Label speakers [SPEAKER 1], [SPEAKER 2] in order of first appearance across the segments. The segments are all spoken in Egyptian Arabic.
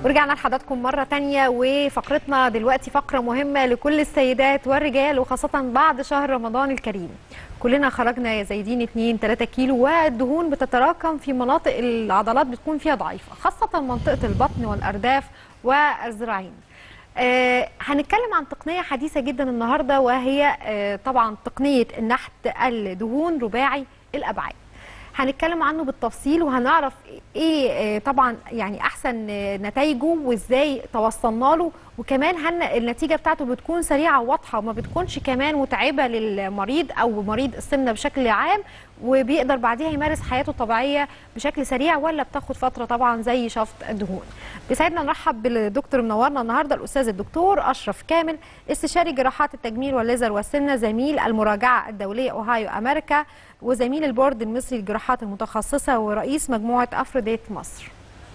[SPEAKER 1] ورجعنا لحضراتكم مرة تانية وفقرتنا دلوقتي فقرة مهمة لكل السيدات والرجال وخاصة بعد شهر رمضان الكريم كلنا خرجنا يا زايدين 2 3 كيلو والدهون بتتراكم في مناطق العضلات بتكون فيها ضعيفة خاصة منطقة البطن والأرداف والذراعين آه هنتكلم عن تقنية حديثة جدا النهاردة وهي آه طبعا تقنية النحت الدهون رباعي الأبعاد هنتكلم عنه بالتفصيل وهنعرف ايه آه، طبعا يعني احسن آه، نتائجه وازاي توصلنا له وكمان هن النتيجه بتاعته بتكون سريعه وواضحه وما بتكونش كمان متعبه للمريض او مريض السمنه بشكل عام وبيقدر بعديها يمارس حياته الطبيعيه بشكل سريع ولا بتاخد فتره طبعا زي شفط الدهون. بيسعدنا نرحب بالدكتور منورنا النهارده الاستاذ الدكتور اشرف كامل استشاري جراحات التجميل والليزر والسمنه زميل المراجعه الدوليه اوهايو امريكا وزميل البورد المصري للجراحات المتخصصه ورئيس مجموعه افروديت مصر.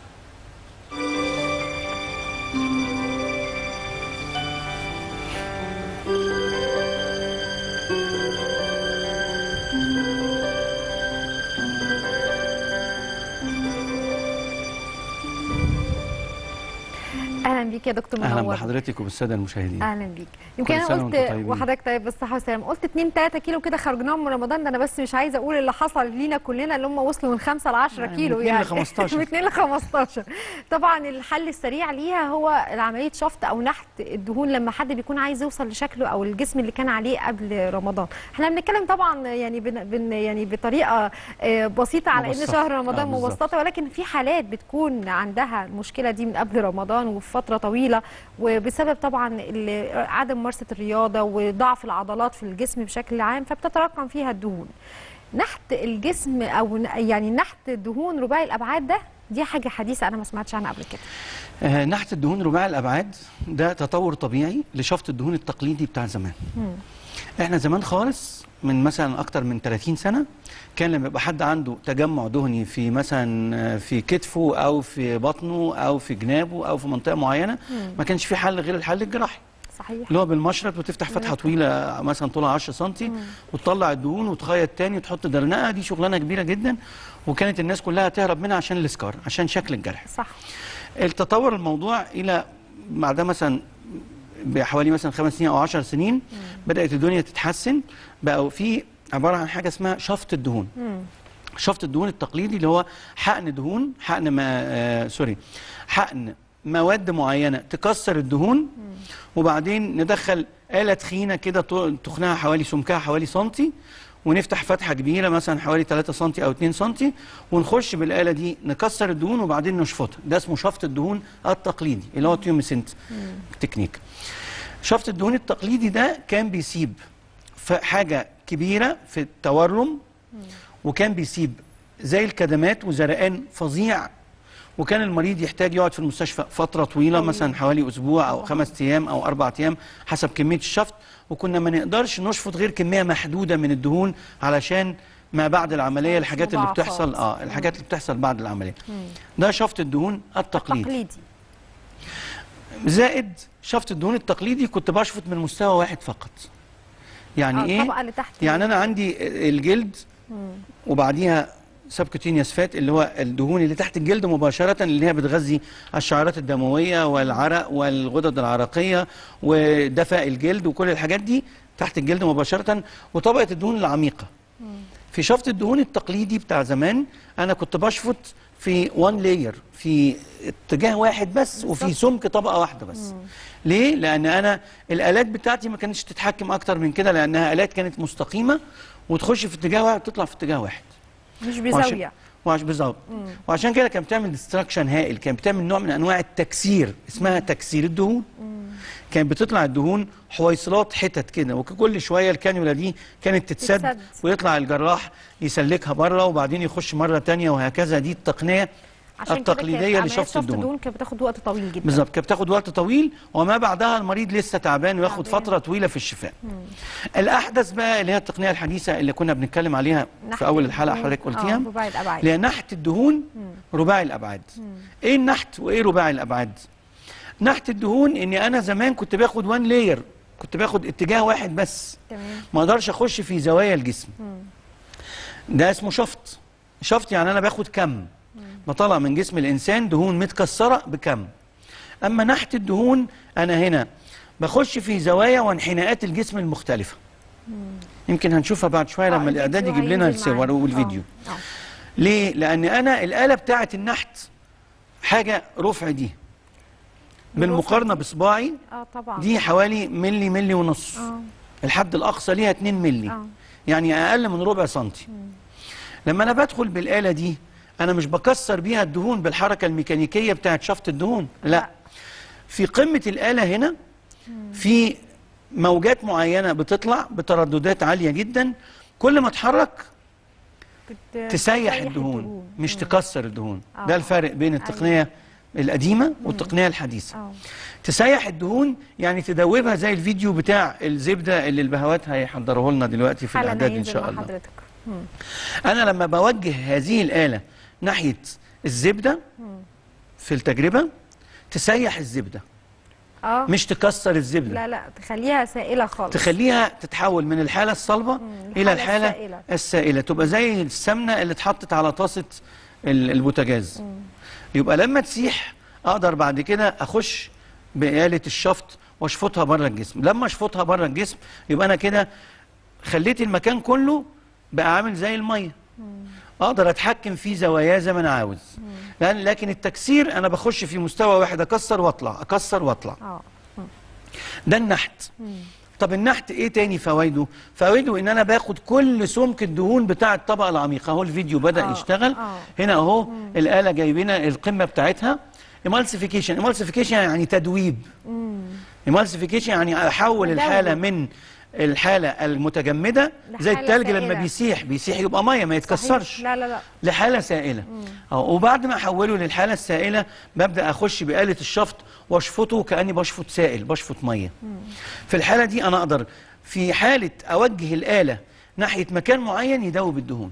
[SPEAKER 1] اهلا بيك يا دكتور منور
[SPEAKER 2] اهلا بحضرتك وبالساده المشاهدين
[SPEAKER 1] اهلا بيك يمكن
[SPEAKER 2] كل
[SPEAKER 1] انا
[SPEAKER 2] سنة
[SPEAKER 1] قلت
[SPEAKER 2] وانتم طيبين.
[SPEAKER 1] وحضرتك طيب بالصحه والسلامه قلت 2 3 كيلو كده خرجناهم من رمضان ده انا بس مش عايزه اقول اللي حصل لينا كلنا اللي هم وصلوا من 5 ل 10
[SPEAKER 2] يعني
[SPEAKER 1] كيلو
[SPEAKER 2] من اتنين
[SPEAKER 1] يعني
[SPEAKER 2] ل 15.
[SPEAKER 1] من 2 ل 15 طبعا الحل السريع ليها هو عمليه شفط او نحت الدهون لما حد بيكون عايز يوصل لشكله او الجسم اللي كان عليه قبل رمضان احنا بنتكلم طبعا يعني بن بن يعني بطريقه آه، بسيطه على ان
[SPEAKER 2] مبسطة.
[SPEAKER 1] شهر رمضان
[SPEAKER 2] آه، بالظبط.
[SPEAKER 1] مبسطه ولكن في حالات بتكون عندها المشكله دي من قبل رمضان وفي فتره طويله وبسبب طبعا ال- عدم ممارسه الرياضه وضعف العضلات في الجسم بشكل عام فبتتراكم فيها الدهون نحت الجسم او ن- يعني نحت الدهون رباعي الابعاد ده دي حاجه حديثه انا ما سمعتش عنها قبل كده
[SPEAKER 2] آه نحت الدهون رباعي الابعاد ده تطور طبيعي لشفط الدهون التقليدي بتاع زمان احنا زمان خالص من مثلا اكتر من 30 سنه كان لما يبقى حد عنده تجمع دهني في مثلا آه، في كتفه او في بطنه او في جنابه او في منطقه معينه ما كانش في حل غير الحل الجراحي
[SPEAKER 1] صحيح
[SPEAKER 2] اللي هو بالمشرط وتفتح فتحه طويله مثلا طولها 10 سم وتطلع الدهون وتخيط تاني وتحط درنقه دي شغلانه كبيره جدا وكانت الناس كلها تهرب منها عشان الاسكار عشان شكل الجرح
[SPEAKER 1] صح
[SPEAKER 2] التطور الموضوع الى بعد مثلا بحوالي مثلا خمس سنين او 10 سنين بدات الدنيا تتحسن بقوا في عباره عن حاجه اسمها شفط الدهون شفط الدهون التقليدي اللي هو حقن دهون حقن ما آه سوري حقن مواد معينه تكسر الدهون وبعدين ندخل آلة تخينة كده طو- تخنها حوالي سمكها حوالي سنتي ونفتح فتحة كبيرة مثلا حوالي 3 سنتي أو 2 سنتي ونخش بالآلة دي نكسر الدهون وبعدين نشفطها ده اسمه شفط الدهون التقليدي اللي هو تيوميسنت تكنيك شفط الدهون التقليدي ده كان بيسيب ف- حاجة كبيرة في التورم وكان بيسيب زي الكدمات وزرقان فظيع وكان المريض يحتاج يقعد في المستشفى فترة طويلة مثلا حوالي أسبوع أو خمس أيام أو أربع أيام حسب كمية الشفط وكنا ما نقدرش نشفط غير كمية محدودة من الدهون علشان ما بعد العملية الحاجات اللي
[SPEAKER 1] مضاعفات.
[SPEAKER 2] بتحصل اه الحاجات اللي بتحصل بعد العملية ده شفط الدهون التقليدي
[SPEAKER 1] تقليدي
[SPEAKER 2] زائد شفط الدهون التقليدي كنت بشفط من مستوى واحد فقط يعني
[SPEAKER 1] آه،
[SPEAKER 2] ايه
[SPEAKER 1] الطبقة اللي تحت
[SPEAKER 2] يعني انا عندي الجلد وبعديها سبكوتينيوس فات اللي هو الدهون اللي تحت الجلد مباشرة اللي هي بتغذي الشعيرات الدموية والعرق والغدد العرقية ودفع الجلد وكل الحاجات دي تحت الجلد مباشرة وطبقة الدهون العميقة في شفط الدهون التقليدي بتاع زمان انا كنت بشفط في وان لاير في اتجاه واحد بس وفي سمك طبقه واحده بس ليه لان انا الالات بتاعتي ما كانتش تتحكم اكتر من كده لانها الات كانت مستقيمه وتخش في اتجاه واحد وتطلع في اتجاه واحد
[SPEAKER 1] مش
[SPEAKER 2] وعشان-
[SPEAKER 1] بزاويه
[SPEAKER 2] وعش بالظبط وعشان كده كانت بتعمل ديستراكشن هائل كانت بتعمل نوع من انواع التكسير اسمها تكسير الدهون كانت بتطلع الدهون حويصلات حتت كده وكل شويه الكانيولا دي كانت تتسد
[SPEAKER 1] تتسد.
[SPEAKER 2] ويطلع الجراح يسلكها بره وبعدين يخش مره تانية وهكذا دي التقنيه
[SPEAKER 1] عشان كده كانت
[SPEAKER 2] التقليديه
[SPEAKER 1] عملية
[SPEAKER 2] لشفط
[SPEAKER 1] شفط
[SPEAKER 2] الدهون
[SPEAKER 1] الدهون كانت بتاخد وقت طويل جدا
[SPEAKER 2] بالظبط كانت بتاخد وقت طويل وما بعدها المريض لسه تعبان وياخد
[SPEAKER 1] تعبان.
[SPEAKER 2] فتره طويله في الشفاء الاحدث بقى اللي هي التقنيه الحديثه اللي كنا بنتكلم عليها
[SPEAKER 1] نحت
[SPEAKER 2] في اول الحلقه
[SPEAKER 1] الدهون.
[SPEAKER 2] حضرتك قلتيها
[SPEAKER 1] آه، رباعي الابعاد
[SPEAKER 2] اللي هي نحت الدهون رباعي الابعاد ايه النحت وايه رباعي الابعاد نحت الدهون اني انا زمان كنت باخد وان لاير كنت باخد اتجاه واحد بس
[SPEAKER 1] تمام
[SPEAKER 2] ما اقدرش اخش في زوايا الجسم ده اسمه شفط شفط يعني انا باخد كم بطلع من جسم الانسان دهون متكسره بكم اما نحت الدهون انا هنا بخش في زوايا وانحناءات الجسم المختلفه يمكن هنشوفها بعد شويه
[SPEAKER 1] آه،
[SPEAKER 2] لما الاعداد
[SPEAKER 1] الفيديو
[SPEAKER 2] يجيب لنا
[SPEAKER 1] هينزل
[SPEAKER 2] الصور
[SPEAKER 1] معانا.
[SPEAKER 2] والفيديو
[SPEAKER 1] آه، آه.
[SPEAKER 2] ليه لان انا الاله بتاعه النحت حاجه رفع دي بالمقارنه بصباعي
[SPEAKER 1] اه طبعا
[SPEAKER 2] دي حوالي ملي ملي ونص
[SPEAKER 1] اه
[SPEAKER 2] الحد الاقصى ليها 2 ملي
[SPEAKER 1] اه
[SPEAKER 2] يعني اقل من ربع سنتي لما انا بدخل بالاله دي انا مش بكسر بيها الدهون بالحركه الميكانيكيه بتاعت شفط الدهون لا
[SPEAKER 1] لا.
[SPEAKER 2] في قمه الاله هنا في موجات معينه بتطلع بترددات عاليه جدا كل ما اتحرك
[SPEAKER 1] بت-
[SPEAKER 2] تسيح
[SPEAKER 1] بتريح
[SPEAKER 2] الدهون مش
[SPEAKER 1] مم.
[SPEAKER 2] تكسر الدهون
[SPEAKER 1] آه.
[SPEAKER 2] ده الفرق بين التقنيه القديمه والتقنيه الحديثه
[SPEAKER 1] اه
[SPEAKER 2] تسيح الدهون يعني تدوبها زي الفيديو بتاع الزبده اللي البهوات هيحضره لنا دلوقتي في
[SPEAKER 1] حالا
[SPEAKER 2] الاعداد ان
[SPEAKER 1] هينزل
[SPEAKER 2] شاء
[SPEAKER 1] مع
[SPEAKER 2] الله
[SPEAKER 1] حضرتك مم.
[SPEAKER 2] انا لما بوجه هذه الاله ناحيه الزبده في التجربه تسيح الزبده
[SPEAKER 1] اه
[SPEAKER 2] مش تكسر الزبده
[SPEAKER 1] لا لا تخليها سائله خالص
[SPEAKER 2] تخليها تتحول من الحاله الصلبه الى
[SPEAKER 1] الحالة
[SPEAKER 2] الحاله
[SPEAKER 1] السائلة.
[SPEAKER 2] السائله تبقى زي السمنه اللي اتحطت على طاسه ال- البوتاجاز يبقى لما تسيح اقدر بعد كده اخش بآلة الشفط واشفطها بره الجسم لما اشفطها بره الجسم يبقى انا كده خليت المكان كله بقى عامل زي الميه اقدر اتحكم في زواياه زي ما انا عاوز لان لكن التكسير انا بخش في مستوى واحد اكسر واطلع اكسر واطلع
[SPEAKER 1] اه
[SPEAKER 2] ده النحت طب النحت ايه تاني فوائده فوائده ان انا باخد كل سمك الدهون بتاع الطبقه العميقه اهو الفيديو بدا
[SPEAKER 1] آه،
[SPEAKER 2] يشتغل
[SPEAKER 1] آه.
[SPEAKER 2] هنا اهو الاله جايبينا القمه بتاعتها emulsification emulsification يعني تدويب emulsification يعني احول
[SPEAKER 1] تدوب.
[SPEAKER 2] الحاله من الحاله المتجمده زي
[SPEAKER 1] لحالة
[SPEAKER 2] التلج لما
[SPEAKER 1] سائلة.
[SPEAKER 2] بيسيح بيسيح يبقى ميه ما يتكسرش
[SPEAKER 1] صحيح. لا لا لا
[SPEAKER 2] لحاله سائله اه وبعد ما احوله للحاله السائله ببدا اخش باله الشفط واشفطه كاني بشفط سائل بشفط ميه في الحاله دي انا اقدر في حاله اوجه الاله ناحيه مكان معين يدوب الدهون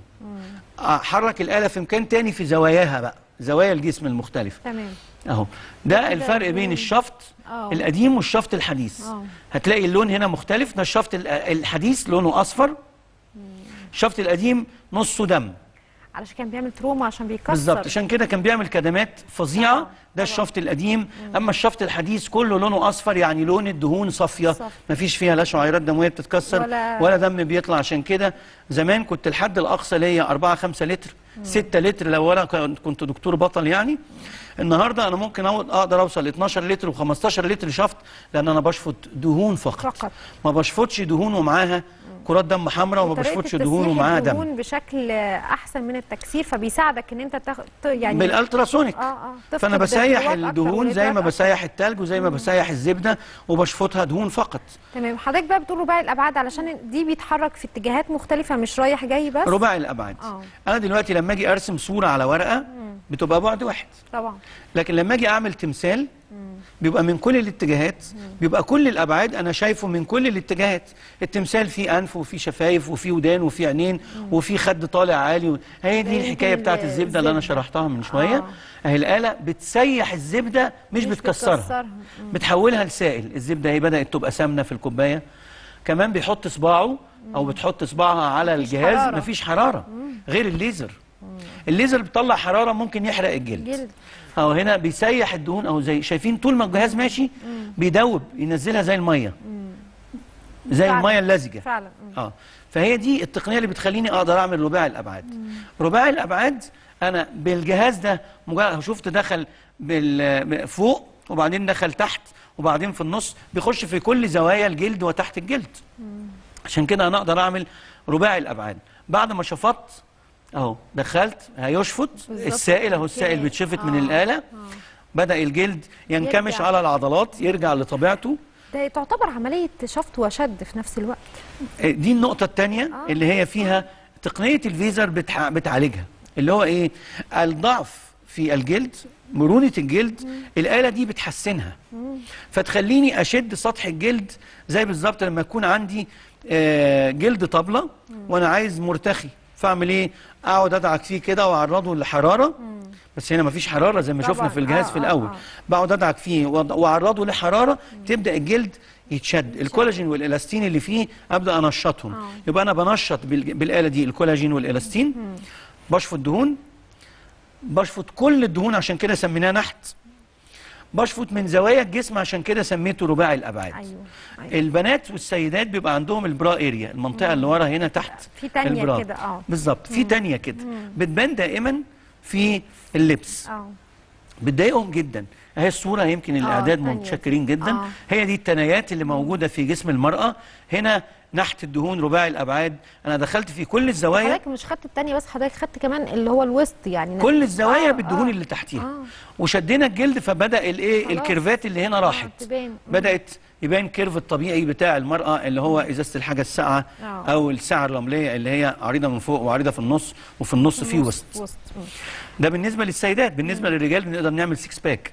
[SPEAKER 2] احرك الاله في مكان تاني في زواياها بقى زوايا الجسم المختلفه
[SPEAKER 1] تمام
[SPEAKER 2] اهو ده
[SPEAKER 1] كده
[SPEAKER 2] الفرق بين
[SPEAKER 1] الدهون.
[SPEAKER 2] الشفط
[SPEAKER 1] آه.
[SPEAKER 2] القديم والشفط الحديث
[SPEAKER 1] آه.
[SPEAKER 2] هتلاقي اللون هنا مختلف ده الشفط ال- الحديث لونه اصفر الشفط القديم نصه دم
[SPEAKER 1] علشان كان بيعمل تروما عشان بيكسر
[SPEAKER 2] بالظبط عشان كده كان بيعمل كدمات فظيعه
[SPEAKER 1] آه،
[SPEAKER 2] ده
[SPEAKER 1] طبعا.
[SPEAKER 2] الشفط القديم اما الشفط الحديث كله لونه اصفر يعني لون الدهون صافيه
[SPEAKER 1] صافي.
[SPEAKER 2] مفيش فيها لا شعيرات دمويه بتتكسر
[SPEAKER 1] ولا-
[SPEAKER 2] ولا, دم بيطلع عشان كده زمان كنت الحد الاقصى ليا 4 5 لتر 6 لتر لو انا كنت- كنت دكتور بطل يعني النهارده انا ممكن أو- اقدر اوصل ل 12 لتر و15 لتر شفط لان انا بشفط دهون فقط,
[SPEAKER 1] فقط.
[SPEAKER 2] ما بشفطش دهون ومعاها كرات دم حمراء وما
[SPEAKER 1] وطريقة
[SPEAKER 2] بشفطش دهون
[SPEAKER 1] تسييح
[SPEAKER 2] ومعاها دم
[SPEAKER 1] الدهون بشكل احسن من التكسير فبيساعدك ان انت تاخد يعني
[SPEAKER 2] بالالتراسونيك
[SPEAKER 1] اه اه تفقد
[SPEAKER 2] فانا بسيح
[SPEAKER 1] الهواء أكتر
[SPEAKER 2] الدهون زي ما
[SPEAKER 1] والإدراك
[SPEAKER 2] بسيح التلج وزي ما بسيح الزبده وبشفطها دهون فقط
[SPEAKER 1] تمام حضرتك بقى بتقول رباعي الابعاد علشان دي بيتحرك في اتجاهات مختلفه مش رايح جاي بس
[SPEAKER 2] رباعي الابعاد
[SPEAKER 1] آه.
[SPEAKER 2] انا دلوقتي لما اجي ارسم صوره على ورقه بتبقى بعد واحد
[SPEAKER 1] طبعا
[SPEAKER 2] لكن لما اجي اعمل تمثال بيبقى من كل الاتجاهات بيبقى كل الابعاد انا شايفه من كل الاتجاهات التمثال فيه انف وفيه شفايف وفيه ودان وفيه عينين وفيه خد طالع عالي هي دي
[SPEAKER 1] زي
[SPEAKER 2] الحكايه
[SPEAKER 1] ال-
[SPEAKER 2] بتاعت الزبده اللي انا
[SPEAKER 1] الزبدة.
[SPEAKER 2] شرحتها من شويه
[SPEAKER 1] آه.
[SPEAKER 2] اهي الاله بتسيح الزبده مش,
[SPEAKER 1] مش
[SPEAKER 2] بتكسرها
[SPEAKER 1] بتكسرها.
[SPEAKER 2] بتحولها لسائل الزبده هي بدات تبقى سمنه في الكوبايه كمان بيحط صباعه او بتحط صباعها على
[SPEAKER 1] مفيش
[SPEAKER 2] الجهاز
[SPEAKER 1] حرارة.
[SPEAKER 2] مفيش حراره غير الليزر الليزر بيطلع حراره ممكن يحرق الجلد
[SPEAKER 1] جلد.
[SPEAKER 2] اهو هنا بيسيح الدهون اهو زي شايفين طول ما الجهاز ماشي بيدوب ينزلها زي الميه زي
[SPEAKER 1] فعلا.
[SPEAKER 2] الميه اللزجه
[SPEAKER 1] فعلا مم.
[SPEAKER 2] اه فهي دي التقنيه اللي بتخليني اقدر اعمل رباعي الابعاد رباعي الابعاد انا بالجهاز ده مجرد شفت دخل بال فوق وبعدين دخل تحت وبعدين في النص بيخش في كل زوايا الجلد وتحت الجلد عشان كده انا اقدر اعمل رباعي الابعاد بعد ما شفطت اهو دخلت هيشفط
[SPEAKER 1] بالظبط.
[SPEAKER 2] السائل اهو السائل
[SPEAKER 1] أوكي.
[SPEAKER 2] بيتشفط من
[SPEAKER 1] آه.
[SPEAKER 2] الاله بدا الجلد ينكمش
[SPEAKER 1] يرجع.
[SPEAKER 2] على العضلات يرجع لطبيعته
[SPEAKER 1] ده تعتبر عمليه شفط وشد في نفس الوقت
[SPEAKER 2] دي النقطة الثانية
[SPEAKER 1] آه.
[SPEAKER 2] اللي هي فيها تقنية الفيزر بتح... بتعالجها اللي هو ايه الضعف في الجلد مرونة الجلد الآلة دي بتحسنها فتخليني أشد سطح الجلد زي بالظبط لما يكون عندي آه، جلد طبلة وأنا عايز مرتخي فأعمل إيه؟ أقعد أدعك فيه كده وأعرضه لحرارة بس هنا مفيش حرارة زي ما
[SPEAKER 1] طبعاً.
[SPEAKER 2] شفنا في الجهاز
[SPEAKER 1] آه،
[SPEAKER 2] في
[SPEAKER 1] آه،
[SPEAKER 2] الأول
[SPEAKER 1] آه.
[SPEAKER 2] بقعد أدعك فيه وأض- وأعرضه لحرارة تبدأ الجلد يتشد الكولاجين والالاستين اللي فيه ابدا انشطهم
[SPEAKER 1] آه.
[SPEAKER 2] يبقى انا بنشط بالج- بالاله دي الكولاجين والالاستين بشفط دهون بشفط كل الدهون عشان كده سميناها نحت بشفط من زوايا الجسم عشان كده سميته رباعي الابعاد
[SPEAKER 1] ايوه, أيوة.
[SPEAKER 2] البنات والسيدات بيبقى عندهم البرا اريا المنطقه اللي ورا هنا تحت
[SPEAKER 1] في تانية
[SPEAKER 2] البرا.
[SPEAKER 1] كده، اه.
[SPEAKER 2] بالظبط في تانية كده بتبان دائما في اللبس
[SPEAKER 1] اه
[SPEAKER 2] بتضايقهم جدا اهي الصوره يمكن الاعداد
[SPEAKER 1] تانية.
[SPEAKER 2] متشكرين جدا
[SPEAKER 1] آه.
[SPEAKER 2] هي دي التنايات اللي موجوده في جسم المراه هنا نحت الدهون رباعي الابعاد انا دخلت في كل الزوايا
[SPEAKER 1] حضرتك مش خدت التانية بس حضرتك خدت كمان اللي هو الوسط يعني
[SPEAKER 2] كل الزوايا
[SPEAKER 1] آه،
[SPEAKER 2] بالدهون
[SPEAKER 1] آه.
[SPEAKER 2] اللي تحتيها
[SPEAKER 1] آه.
[SPEAKER 2] وشدينا الجلد فبدا الايه
[SPEAKER 1] خلاص.
[SPEAKER 2] الكيرفات اللي هنا راحت
[SPEAKER 1] تبان. مم.
[SPEAKER 2] بدات يبان كيرف الطبيعي بتاع المراه اللي هو ازازه الحاجه الساقعه
[SPEAKER 1] آه.
[SPEAKER 2] او الساعه الرمليه اللي هي عريضه من فوق وعريضه في النص وفي النص في وسط
[SPEAKER 1] وسط مم.
[SPEAKER 2] ده بالنسبه للسيدات بالنسبه للرجال بنقدر نعمل سيكس باك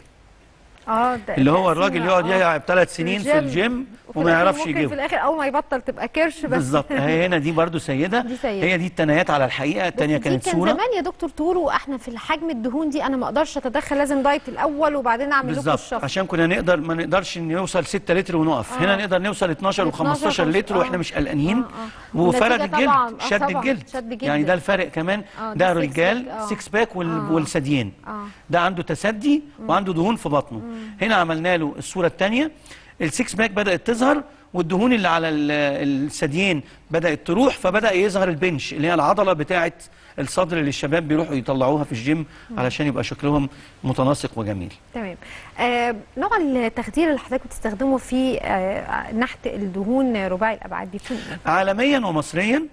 [SPEAKER 1] اه ده
[SPEAKER 2] اللي هو
[SPEAKER 1] تقسيمة،
[SPEAKER 2] الراجل يقعد
[SPEAKER 1] آه.
[SPEAKER 2] يلعب ثلاث سنين في الجيم
[SPEAKER 1] وفي
[SPEAKER 2] وما
[SPEAKER 1] الآخر
[SPEAKER 2] يعرفش
[SPEAKER 1] ممكن في
[SPEAKER 2] يجيبه
[SPEAKER 1] الاخر اول ما يبطل تبقى كرش بس
[SPEAKER 2] بالظبط هي هنا دي برضو سيده
[SPEAKER 1] دي سيدة.
[SPEAKER 2] هي دي التنايات على الحقيقه الثانيه
[SPEAKER 1] بس
[SPEAKER 2] كانت
[SPEAKER 1] دي كان
[SPEAKER 2] صوره
[SPEAKER 1] زمان يا دكتور تقولوا احنا في الحجم الدهون دي انا ما اقدرش اتدخل لازم دايت الاول وبعدين اعمل لكم
[SPEAKER 2] بالظبط
[SPEAKER 1] الشفط
[SPEAKER 2] عشان كنا نقدر ما نقدرش نوصل 6 لتر ونقف
[SPEAKER 1] آه.
[SPEAKER 2] هنا نقدر نوصل 12 و15
[SPEAKER 1] 12
[SPEAKER 2] لتر
[SPEAKER 1] آه.
[SPEAKER 2] واحنا مش قلقانين
[SPEAKER 1] آه، آه.
[SPEAKER 2] وفرد
[SPEAKER 1] والنتيجة طبعاً،
[SPEAKER 2] الجلد
[SPEAKER 1] آه،
[SPEAKER 2] شد
[SPEAKER 1] طبعاً،
[SPEAKER 2] الجلد
[SPEAKER 1] شد جدا.
[SPEAKER 2] يعني ده الفرق كمان
[SPEAKER 1] آه،
[SPEAKER 2] ده
[SPEAKER 1] ده six
[SPEAKER 2] رجال
[SPEAKER 1] pack، آه.
[SPEAKER 2] 6 باك وال-
[SPEAKER 1] آه.
[SPEAKER 2] والثديين
[SPEAKER 1] آه.
[SPEAKER 2] ده عنده تسدي وعنده دهون في بطنه هنا عملنا له الصوره الثانيه السكس باك بدات تظهر والدهون اللي على ال- الثديين بدات تروح فبدا يظهر البنش اللي هي العضله بتاعه الصدر اللي الشباب بيروحوا يطلعوها في الجيم علشان يبقى شكلهم متناسق وجميل
[SPEAKER 1] تمام آه نوع التخدير اللي حضرتك بتستخدمه في آه نحت الدهون رباعي الابعاد بيكون ايه؟
[SPEAKER 2] عالميا ومصريا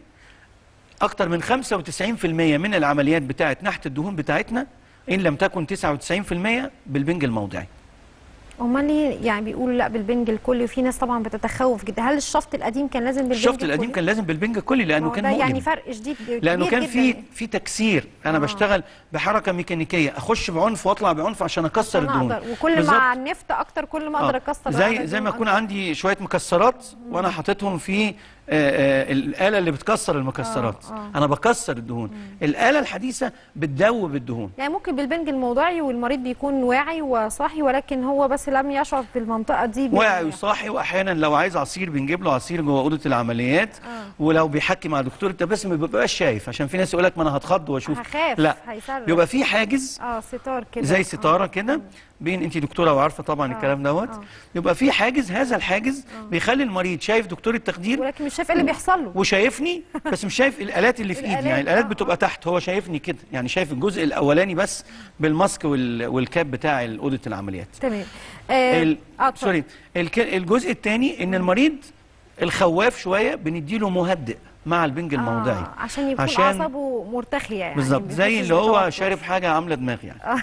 [SPEAKER 2] اكتر من 95% من العمليات بتاعه نحت الدهون بتاعتنا ان لم تكن 99% بالبنج الموضعي
[SPEAKER 1] امال ليه يعني بيقولوا لا بالبنج الكلي وفي ناس طبعا بتتخوف جدا هل الشفط القديم كان لازم بالبنج
[SPEAKER 2] الشفط القديم
[SPEAKER 1] الكلي؟
[SPEAKER 2] كان لازم بالبنج الكلي
[SPEAKER 1] ما
[SPEAKER 2] لانه
[SPEAKER 1] هو
[SPEAKER 2] كان
[SPEAKER 1] ده
[SPEAKER 2] مؤلم
[SPEAKER 1] يعني فرق شديد
[SPEAKER 2] لانه
[SPEAKER 1] كبير
[SPEAKER 2] كان في
[SPEAKER 1] جداً.
[SPEAKER 2] في تكسير انا
[SPEAKER 1] آه.
[SPEAKER 2] بشتغل بحركه ميكانيكيه اخش بعنف واطلع بعنف عشان اكسر
[SPEAKER 1] عشان
[SPEAKER 2] الدهون
[SPEAKER 1] أقدر. وكل
[SPEAKER 2] بالظبط.
[SPEAKER 1] ما النفط اكتر كل ما اقدر
[SPEAKER 2] آه.
[SPEAKER 1] اكسر
[SPEAKER 2] زي
[SPEAKER 1] أعمل
[SPEAKER 2] زي ما
[SPEAKER 1] دهون
[SPEAKER 2] يكون
[SPEAKER 1] أكتر.
[SPEAKER 2] عندي شويه مكسرات وانا حاططهم في آه، آه، الاله اللي بتكسر المكسرات
[SPEAKER 1] آه، آه.
[SPEAKER 2] انا بكسر الدهون الاله الحديثه بتدوب الدهون
[SPEAKER 1] يعني ممكن بالبنج الموضعي والمريض بيكون واعي وصاحي ولكن هو بس لم يشعر بالمنطقه دي بال-
[SPEAKER 2] واعي وصاحي واحيانا لو عايز عصير بنجيب له عصير جوه اوضه العمليات
[SPEAKER 1] آه.
[SPEAKER 2] ولو بيحكي مع دكتور التبسم ما بيبقاش شايف عشان في ناس يقول لك ما انا هتخض واشوف
[SPEAKER 1] هخاف
[SPEAKER 2] لا
[SPEAKER 1] هيصرخ.
[SPEAKER 2] بيبقى في حاجز
[SPEAKER 1] اه ستار كده
[SPEAKER 2] زي
[SPEAKER 1] آه.
[SPEAKER 2] ستاره كده بين انت دكتوره وعارفه طبعا
[SPEAKER 1] آه،
[SPEAKER 2] الكلام دوت
[SPEAKER 1] آه.
[SPEAKER 2] يبقى في حاجز هذا الحاجز بيخلي المريض شايف دكتور التخدير
[SPEAKER 1] ولكن مش شايف ايه اللي بيحصل له
[SPEAKER 2] وشايفني بس مش شايف الالات اللي في ايدي
[SPEAKER 1] الآلات،
[SPEAKER 2] يعني الالات
[SPEAKER 1] آه،
[SPEAKER 2] بتبقى تحت هو شايفني كده يعني شايف الجزء الاولاني بس بالماسك وال- والكاب بتاع اوضه العمليات
[SPEAKER 1] تمام آه
[SPEAKER 2] ال...
[SPEAKER 1] آه، اتفضل.
[SPEAKER 2] سوري الك... الجزء الثاني ان المريض الخواف شويه بنديله مهدئ مع البنج الموضعي
[SPEAKER 1] آه عشان يكون
[SPEAKER 2] عشان-
[SPEAKER 1] اعصابه مرتخيه يعني
[SPEAKER 2] بالظبط
[SPEAKER 1] ما
[SPEAKER 2] زي
[SPEAKER 1] بيحسش
[SPEAKER 2] اللي هو
[SPEAKER 1] بتوتر.
[SPEAKER 2] شارب حاجه عامله دماغ يعني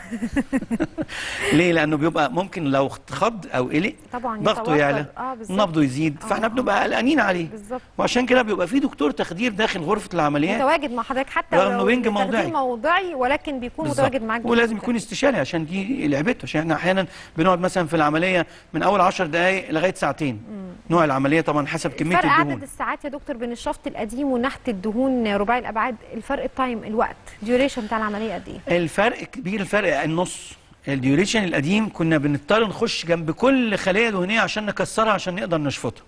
[SPEAKER 2] ليه لانه بيبقى ممكن لو خض او قلق
[SPEAKER 1] طبعا
[SPEAKER 2] ضغطه
[SPEAKER 1] يتوتر.
[SPEAKER 2] يعلى
[SPEAKER 1] اه بالظبط
[SPEAKER 2] نبضه يزيد
[SPEAKER 1] آه،
[SPEAKER 2] فاحنا
[SPEAKER 1] آه.
[SPEAKER 2] بنبقى قلقانين عليه
[SPEAKER 1] بالظبط
[SPEAKER 2] وعشان كده بيبقى في دكتور تخدير داخل غرفه العمليات
[SPEAKER 1] متواجد مع حضرتك حتى
[SPEAKER 2] رغم
[SPEAKER 1] لو
[SPEAKER 2] إنه بنج
[SPEAKER 1] تخدير
[SPEAKER 2] موضعي.
[SPEAKER 1] موضعي ولكن بيكون
[SPEAKER 2] بالظبط.
[SPEAKER 1] متواجد معاك
[SPEAKER 2] ولازم
[SPEAKER 1] بالظبط.
[SPEAKER 2] يكون استشاري عشان دي لعبته عشان احنا احيانا بنقعد مثلا في العمليه من اول 10 دقائق لغايه ساعتين نوع العمليه طبعا حسب كميه
[SPEAKER 1] فرق عدد
[SPEAKER 2] الدهون
[SPEAKER 1] الساعات يا دكتور بين الشفط القديم ونحت الدهون رباعي الابعاد الفرق التايم الوقت ديوريشن بتاع العمليه قد ايه؟
[SPEAKER 2] الفرق كبير الفرق النص الديوريشن القديم كنا بنضطر نخش جنب كل خليه دهنيه عشان نكسرها عشان نقدر نشفطها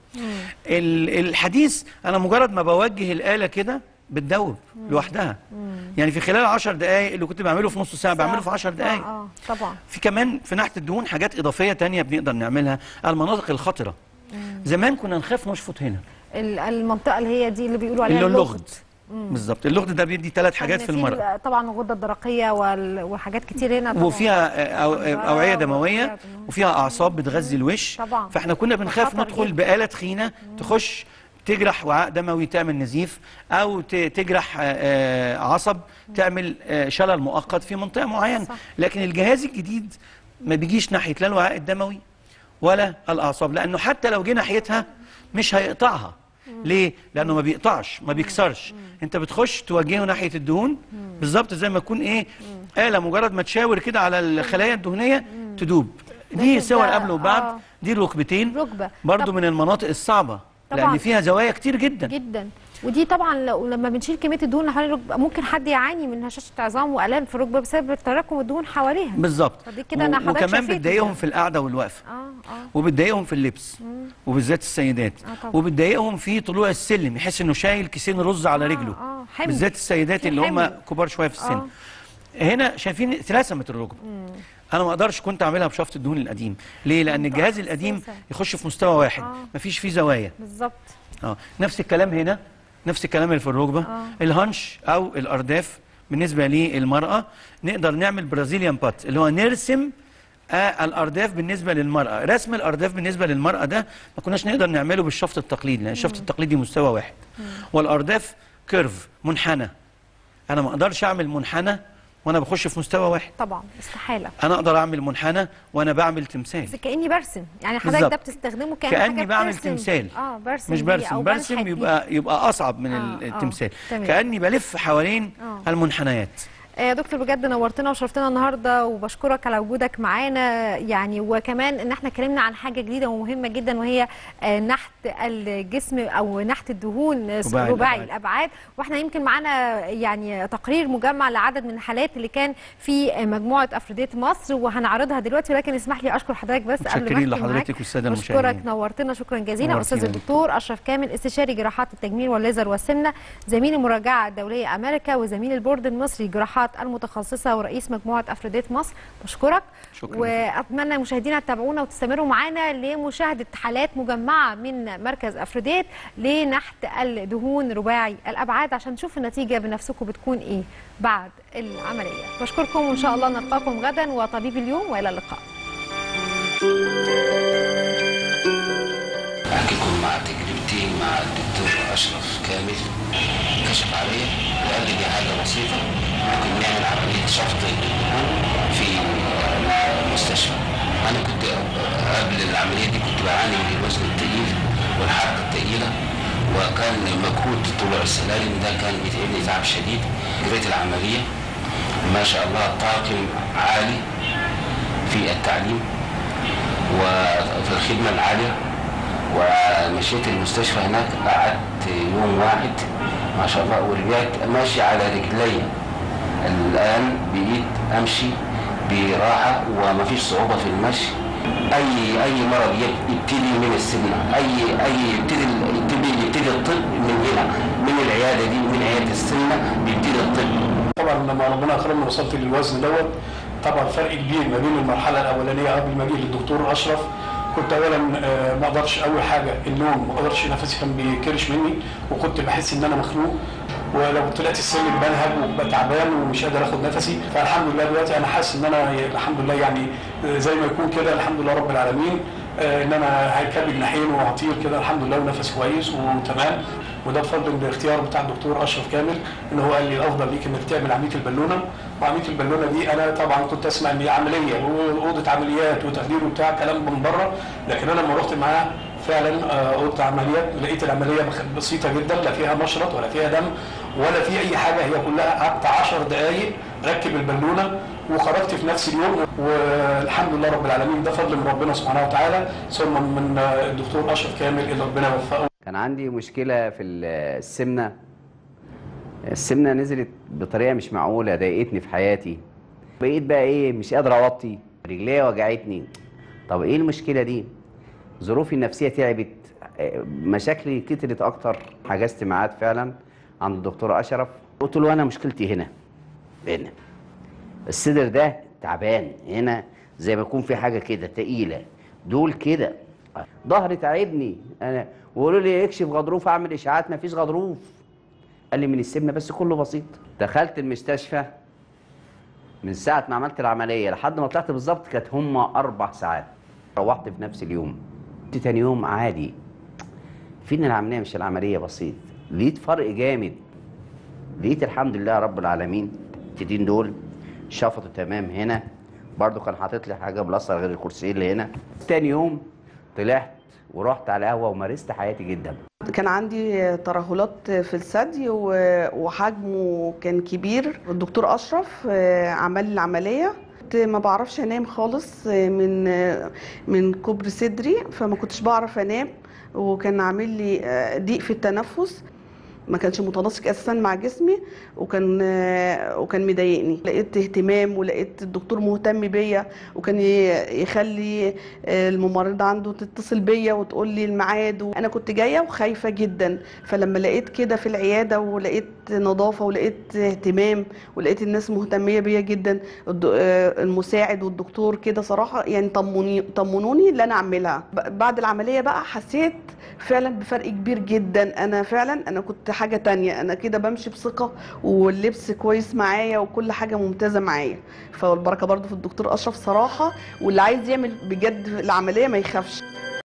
[SPEAKER 2] ال- الحديث انا مجرد ما بوجه الاله كده بتدوب لوحدها يعني في خلال 10 دقائق اللي كنت بعمله في نص ساعه بعمله في 10 دقائق
[SPEAKER 1] اه, آه طبعا
[SPEAKER 2] في كمان في ناحيه الدهون حاجات اضافيه تانية بنقدر نعملها المناطق الخطره زمان كنا نخاف نشفط هنا
[SPEAKER 1] ال- المنطقه اللي هي دي اللي بيقولوا عليها
[SPEAKER 2] اللي هو اللغد بالظبط اللغد ده بيدي ثلاث حاجات في
[SPEAKER 1] لأن
[SPEAKER 2] المرأة
[SPEAKER 1] ال- طبعا الغده الدرقيه وال- وحاجات كتير هنا طبعا
[SPEAKER 2] وفيها آه، أو-
[SPEAKER 1] آه،
[SPEAKER 2] اوعيه
[SPEAKER 1] وأوعية
[SPEAKER 2] دمويه
[SPEAKER 1] دموية.
[SPEAKER 2] وفيها اعصاب بتغذي الوش
[SPEAKER 1] طبعا.
[SPEAKER 2] فاحنا كنا بنخاف
[SPEAKER 1] خطر
[SPEAKER 2] ندخل
[SPEAKER 1] جدا.
[SPEAKER 2] بآلة تخينه تخش تجرح وعاء دموي تعمل نزيف او ت- تجرح آه، آه، عصب تعمل آه، شلل مؤقت في منطقه معينه
[SPEAKER 1] صح.
[SPEAKER 2] لكن الجهاز الجديد ما بيجيش ناحيه لا الوعاء الدموي ولا الاعصاب لانه حتى لو جه ناحيتها مش هيقطعها ليه؟ لانه ما بيقطعش ما بيكسرش انت بتخش توجهه ناحيه الدهون بالظبط زي ما تكون ايه آلة مجرد ما تشاور كده على الخلايا الدهنيه تدوب دي
[SPEAKER 1] لكن
[SPEAKER 2] صور
[SPEAKER 1] ده-
[SPEAKER 2] قبل وبعد
[SPEAKER 1] آه.
[SPEAKER 2] دي الركبتين
[SPEAKER 1] ركبه
[SPEAKER 2] برضو
[SPEAKER 1] طب-
[SPEAKER 2] من المناطق الصعبه
[SPEAKER 1] طبعاً.
[SPEAKER 2] لان فيها زوايا كتير جدا
[SPEAKER 1] جدا ودي طبعا لو لما بنشيل كميه الدهون اللي حوالين الركبه ممكن حد يعاني من هشاشه عظام والام في الركبه بسبب تراكم الدهون حواليها
[SPEAKER 2] بالظبط
[SPEAKER 1] فدي كده أنا
[SPEAKER 2] و-
[SPEAKER 1] حضرتك
[SPEAKER 2] وكمان
[SPEAKER 1] شفيت
[SPEAKER 2] بتضايقهم
[SPEAKER 1] ده.
[SPEAKER 2] في القعده والوقفه
[SPEAKER 1] اه اه
[SPEAKER 2] وبتضايقهم في اللبس وبالذات السيدات
[SPEAKER 1] آه طبعاً.
[SPEAKER 2] وبتضايقهم في طلوع السلم يحس انه شايل كيسين رز على
[SPEAKER 1] آه،
[SPEAKER 2] رجله
[SPEAKER 1] آه، حمل.
[SPEAKER 2] بالذات السيدات
[SPEAKER 1] في
[SPEAKER 2] اللي هم
[SPEAKER 1] حمل.
[SPEAKER 2] كبار شويه في السن
[SPEAKER 1] آه.
[SPEAKER 2] هنا شايفين اترسمت الركبه انا ما اقدرش كنت اعملها بشفط الدهون القديم ليه لان
[SPEAKER 1] انتوا
[SPEAKER 2] الجهاز القديم
[SPEAKER 1] حساسة.
[SPEAKER 2] يخش في مستوى واحد
[SPEAKER 1] آه.
[SPEAKER 2] مفيش فيه زوايا
[SPEAKER 1] بالظبط
[SPEAKER 2] اه نفس الكلام هنا نفس الكلام اللي في الركبه
[SPEAKER 1] آه.
[SPEAKER 2] الهنش او الارداف بالنسبه للمراه نقدر نعمل برازيليان بات اللي هو نرسم آه الارداف بالنسبه للمراه رسم الارداف بالنسبه للمراه ده ما كناش نقدر نعمله بالشفط التقليدي لان الشفط التقليدي مستوى واحد والارداف كيرف منحنى انا ما اقدرش اعمل منحنى وانا بخش في مستوى واحد
[SPEAKER 1] طبعا استحاله
[SPEAKER 2] انا اقدر اعمل منحنى وانا بعمل تمثال
[SPEAKER 1] بس كاني برسم يعني حضرتك
[SPEAKER 2] بالظبط.
[SPEAKER 1] ده بتستخدمه كأن
[SPEAKER 2] كاني
[SPEAKER 1] حاجة
[SPEAKER 2] بعمل
[SPEAKER 1] بترسم.
[SPEAKER 2] تمثال
[SPEAKER 1] اه برسم
[SPEAKER 2] مش
[SPEAKER 1] بيه
[SPEAKER 2] برسم
[SPEAKER 1] أو
[SPEAKER 2] برسم
[SPEAKER 1] بنحت بيه.
[SPEAKER 2] يبقى يبقى اصعب من
[SPEAKER 1] آه،
[SPEAKER 2] ال-
[SPEAKER 1] آه،
[SPEAKER 2] التمثال
[SPEAKER 1] تمام.
[SPEAKER 2] كاني بلف حوالين
[SPEAKER 1] آه.
[SPEAKER 2] المنحنيات
[SPEAKER 1] آه، يا دكتور بجد نورتنا وشرفتنا النهارده وبشكرك على وجودك معانا يعني وكمان ان احنا اتكلمنا عن حاجه جديده ومهمه جدا وهي آه، نحت الجسم او نحت الدهون آه،
[SPEAKER 2] رباعي
[SPEAKER 1] رباعي
[SPEAKER 2] الأبعاد.
[SPEAKER 1] الابعاد واحنا يمكن معانا يعني تقرير مجمع لعدد من الحالات اللي كان في آه، مجموعه افروديت مصر وهنعرضها دلوقتي ولكن اسمح لي اشكر حضرتك بس قبل ما
[SPEAKER 2] متشكرين
[SPEAKER 1] أختم معاك.
[SPEAKER 2] لحضرتك والساده
[SPEAKER 1] بشكرك
[SPEAKER 2] المشاهدين
[SPEAKER 1] نورتنا شكرا جزيلا
[SPEAKER 2] نورتينا
[SPEAKER 1] استاذ
[SPEAKER 2] يا دكتور.
[SPEAKER 1] الدكتور اشرف كامل استشاري جراحات التجميل والليزر والسمنه زميل المراجعه الدوليه امريكا وزميل البورد المصري للجراحات المتخصصه ورئيس مجموعه افروديت مصر بشكرك
[SPEAKER 2] شكرا
[SPEAKER 1] واتمنى مشاهدينا تتابعونا وتستمروا معانا لمشاهده حالات مجمعه من مركز افروديت لنحت الدهون رباعي الابعاد عشان نشوف النتيجه بنفسكم بتكون ايه بعد العمليه بشكركم وان شاء الله نلقاكم غدا وطبيب اليوم والى اللقاء
[SPEAKER 3] احكي لكم مع تجربتي مع الدكتور اشرف كامل كشف عليا وقال لي دي حاجه بسيطه ممكن نعمل عمليه شفط الدهون في المستشفى انا كنت قبل العمليه دي كنت بعاني من الوزن الثقيل والحركه الثقيله وكان مجهود طلوع السلالم ده كان بيتعبني تعب شديد جريت العمليه ما شاء الله طاقم عالي في التعليم وفي الخدمه العاليه ومشيت المستشفى هناك قعدت يوم واحد ما شاء الله ورجعت ماشي على رجلي الان بقيت امشي براحه ومفيش صعوبه في المشي اي اي مرض يب- يبتدي من السمنه اي اي يبتدي يبتدي يبتدي الطب من هنا من العياده دي من عياده السمنه بيبتدي الطب
[SPEAKER 4] طبعا لما ربنا اكرمني وصلت للوزن دوت طبعا فرق كبير ما بين المرحله الاولانيه قبل ما اجي للدكتور اشرف كنت اولا آه، ما اقدرش اول حاجه النوم ما اقدرش نفسي كان بيكرش مني وكنت بحس ان انا مخنوق ولو طلعت السلم بنهج وببقى تعبان ومش قادر اخد نفسي فالحمد لله دلوقتي انا حاسس ان انا الحمد لله يعني آه، زي ما يكون كده الحمد لله رب العالمين آه، ان انا هيكب جناحين وهطير كده الحمد لله ونفس كويس وتمام وده بفضل الاختيار بتاع الدكتور اشرف كامل ان هو قال لي الافضل ليك انك تعمل عمليه البالونه وعمليه البالونه دي انا طبعا كنت اسمع ان هي عمليه واوضه عمليات وتخدير وبتاع كلام من بره لكن انا لما رحت معاه فعلا آه، اوضه عمليات لقيت العمليه بخ- بسيطه جدا لا فيها مشرط ولا فيها دم ولا في اي حاجه هي كلها قعدت 10 دقائق ركب البالونه وخرجت في نفس اليوم والحمد لله رب العالمين ده فضل من ربنا سبحانه وتعالى ثم من آه، الدكتور اشرف كامل اللي ربنا يوفقه
[SPEAKER 5] كان عندي مشكلة في ال- السمنة السمنة نزلت بطريقة مش معقولة ضايقتني في حياتي بقيت بقى ايه مش قادر اوطي رجليا وجعتني طب ايه المشكلة دي ظروفي النفسية تعبت آه، مشاكلي كترت اكتر حجزت ميعاد فعلا عند الدكتور اشرف قلت له انا مشكلتي هنا هنا الصدر ده تعبان هنا زي ما يكون في حاجه كده تقيله دول كده ظهري تعبني انا وقالوا لي اكشف غضروف اعمل اشاعات مفيش غضروف قال لي من السمنه بس كله بسيط دخلت المستشفى من ساعه ما عملت العمليه لحد ما طلعت بالظبط كانت هما اربع ساعات روحت في نفس اليوم جيت تاني يوم عادي فين العمليه مش العمليه بسيط لقيت فرق جامد لقيت الحمد لله رب العالمين التدين دول شفطوا تمام هنا برضو كان حاطط لي حاجه بلاصه غير الكرسي اللي هنا تاني يوم طلعت ورحت على قهوه ومارست حياتي جدا
[SPEAKER 6] كان عندي ترهلات في الثدي و- وحجمه كان كبير الدكتور اشرف آه، عمل لي العمليه كنت ما بعرفش انام خالص آه، من آه، من كبر صدري فما كنتش بعرف انام وكان عامل لي آه، ضيق في التنفس ما كانش متناسق اساسا مع جسمي وكان آه، وكان مضايقني لقيت اهتمام ولقيت الدكتور مهتم بيا وكان ي- يخلي آه، الممرضه عنده تتصل بيا وتقول لي الميعاد وانا كنت جايه وخايفه جدا فلما لقيت كده في العياده ولقيت نظافه ولقيت اهتمام ولقيت الناس مهتميه بيا جدا الد- آه، المساعد والدكتور كده صراحه يعني طمني طمنوني اللي انا اعملها ب- بعد العمليه بقى حسيت فعلا بفرق كبير جدا انا فعلا انا كنت حاجه تانية انا كده بمشي بثقه واللبس كويس معايا وكل حاجه ممتازه معايا فالبركه برضو في الدكتور اشرف صراحه واللي عايز يعمل بجد العمليه ما يخافش